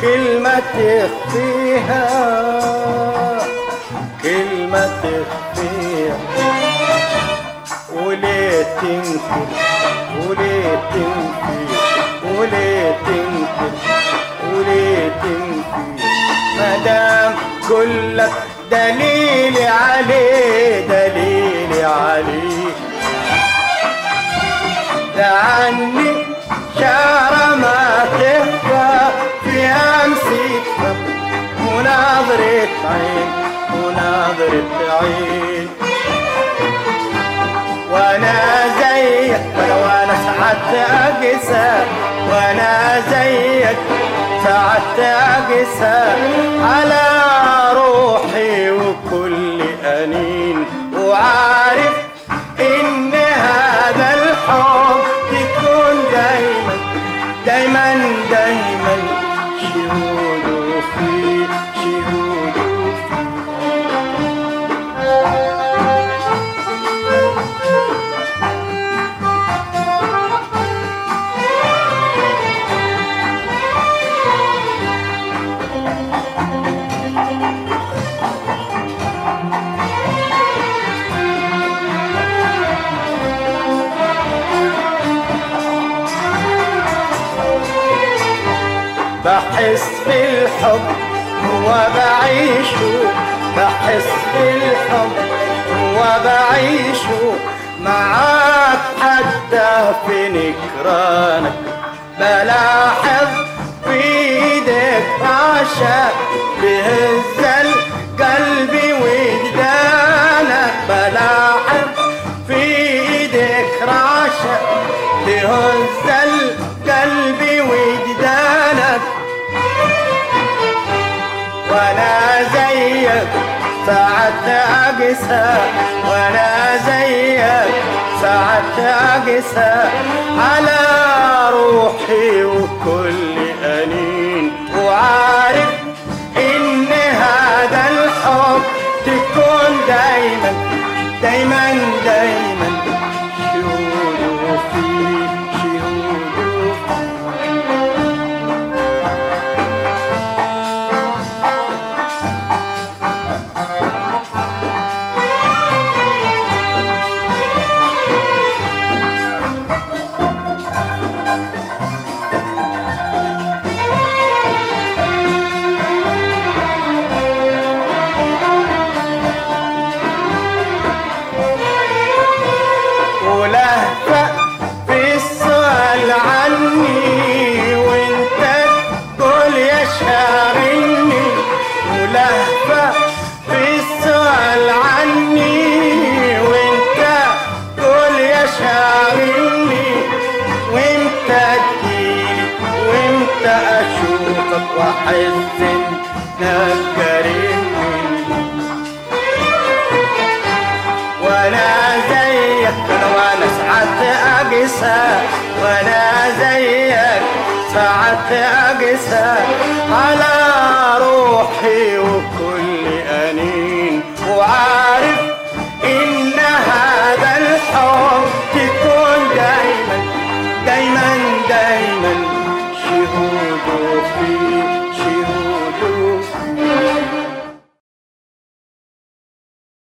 كلمة تخفيها كلمة تخفيها وليه تنكر وليه تنكر وليه تنكر وليه تنكر مدام كلك دليلي عليه دليلي عليه ده عني شعر ما تخفى في أمسك مناظرة عين مناظرة عين وانا زيك ولو انا سعدت اقسى وانا زيك سعدت اقسى على روحي وكل انين وعارف ان هذا الحب يكون دايما دايما دايما شهوده فيه شهوده فيه بحس بالحب وبعيشه بحس بالحب وبعيشه معاك حتى في نكرانك بلاحظ في ايدك عشاء بهز القلب وجدانك بلاحظ في ايدك رعشة بهز القلب وجدانك وانا زيك ساعات اقسى وانا زيك ساعات اقسى على روحي وكل انين وعارف ان هذا الحب تكون دايما دايما دايما شهوده فيه شهوده فيه ولهفة في السؤال عني وانت تقول يا شاغلني ولهفة في السؤال عني وانت تقول يا شاغلني وانت تجيلي وانت اشوفك واحس انك قريب مني وانا زيك وانا سعدت اقسى وانا زيك سعدت اقسى على روحي وكل انين وعارف ان هذا الحب